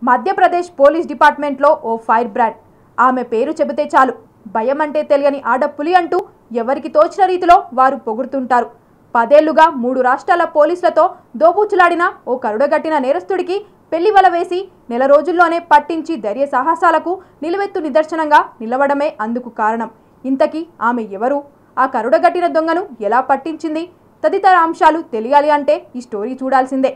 Madhya Pradesh police డిపార్ట్మెంట్లో ఓ fire brand ఆమె పేరు చెబితే చాలు భయం అంటే తెలియని ఆడపులి అంటూ ఎవరికి తోచిన రీతిలో వారు పొగుడుతుంటారు పదేళ్లుగా మూడు రాష్ట్రాల పోలీసులతో దోబూచులాడిన ఓ కరుడగట్టిన నేరస్తుడికి పెళ్లి వల వేసి నెల రోజుల్లోనే పట్టించి ధైర్య సాహసాలకు నిలువెత్తు నిదర్శనంగా నిలవడమే అందుకు కారణం ఇంతకీ ఆమె ఎవరు ఆ కరుడగట్టిన దొంగను ఎలా పట్టించింది తదితర అంశాలు తెలియాలి అంటే ఈ స్టోరీ చూడాల్సిందే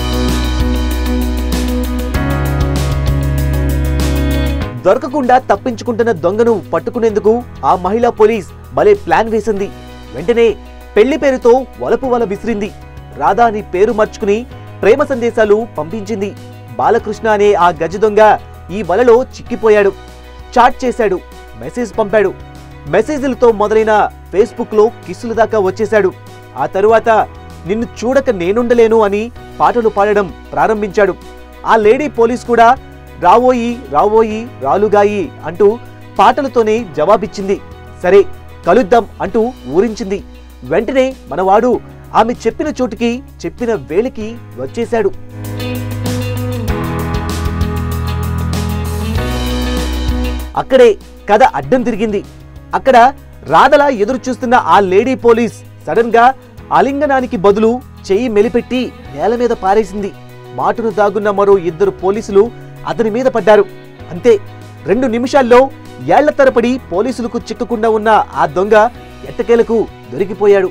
దొరకకుండా తప్పించుకుంటున్న దొంగను పట్టుకునేందుకు ఆ మహిళా పోలీస్ భలే ప్లాన్ వేసింది వెంటనే పెళ్లి పేరుతో వలపు వల విసిరింది రాధా అని పేరు మార్చుకుని ప్రేమ సందేశాలు పంపించింది బాలకృష్ణ అనే ఆ గజ దొంగ ఈ వలలో చిక్కిపోయాడు చాట్ చేశాడు మెసేజ్ పంపాడు మెసేజ్లతో మొదలైన ఫేస్బుక్ లో కిస్సుల దాకా వచ్చేశాడు ఆ తరువాత నిన్ను చూడక నేనుండలేను అని పాటలు పాడడం ప్రారంభించాడు ఆ లేడీ పోలీస్ కూడా రావోయి రావోయి రాలుగాయి అంటూ పాటలతోనే జవాబిచ్చింది సరే కలుద్దాం అంటూ ఊరించింది వెంటనే మనవాడు ఆమె చెప్పిన చోటుకి చెప్పిన వేళకి వచ్చేశాడు అక్కడే కథ అడ్డం తిరిగింది అక్కడ రాధలా ఎదురు చూస్తున్న ఆ లేడీ పోలీస్ సడన్ గా ఆలింగనానికి బదులు చెయ్యి మెలిపెట్టి నేల మీద పారేసింది మాటును దాగున్న మరో ఇద్దరు పోలీసులు అతని మీద పడ్డారు అంతే రెండు నిమిషాల్లో ఏళ్ల తరపడి పోలీసులకు చిక్కకుండా ఉన్న ఆ దొంగ ఎట్టకేలకు దొరికిపోయాడు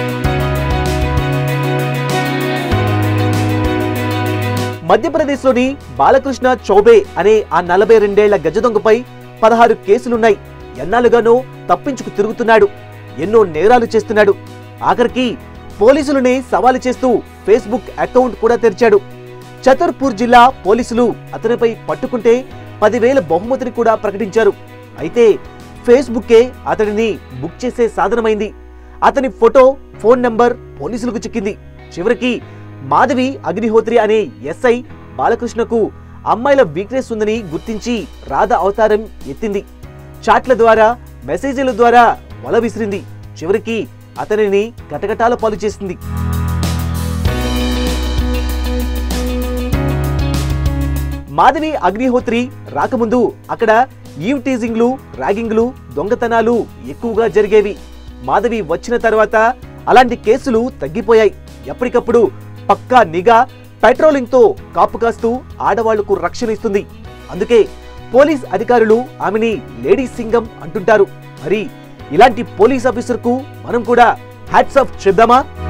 మధ్యప్రదేశ్లోని బాలకృష్ణ చౌబే అనే ఆ నలభై రెండేళ్ల గజ దొంగపై పదహారు కేసులున్నాయి ఎన్నాళ్ళుగానో తప్పించుకు తిరుగుతున్నాడు ఎన్నో నేరాలు చేస్తున్నాడు ఆఖరికి పోలీసులనే సవాలు చేస్తూ ఫేస్బుక్ అకౌంట్ కూడా తెరిచాడు చతర్పూర్ జిల్లా పోలీసులు అతనిపై పట్టుకుంటే పదివేల బహుమతిని కూడా ప్రకటించారు అయితే ఫేస్బుక్కే అతడిని బుక్ చేసే సాధనమైంది అతని ఫోటో ఫోన్ నంబర్ పోలీసులకు చిక్కింది చివరికి మాధవి అగ్నిహోత్రి అనే ఎస్ఐ బాలకృష్ణకు అమ్మాయిల వీక్నెస్ ఉందని గుర్తించి రాధ అవతారం ఎత్తింది చాట్ల ద్వారా మెసేజ్ల ద్వారా వల విసిరింది చివరికి అతనిని కటకటాల పాలు చేసింది మాధవి అగ్నిహోత్రి రాకముందు అక్కడ ఈవ్ టీజింగ్లు ర్యాగింగ్లు దొంగతనాలు ఎక్కువగా జరిగేవి మాధవి వచ్చిన తర్వాత అలాంటి కేసులు తగ్గిపోయాయి ఎప్పటికప్పుడు పక్కా నిఘా పెట్రోలింగ్ తో కాపు కాస్తూ ఆడవాళ్లకు రక్షణ ఇస్తుంది అందుకే పోలీస్ అధికారులు ఆమెని లేడీ సింగం అంటుంటారు మరి ఇలాంటి పోలీస్ ఆఫీసర్ కు మనం కూడా హ్యాట్స్ ఆఫ్ చెప్దామా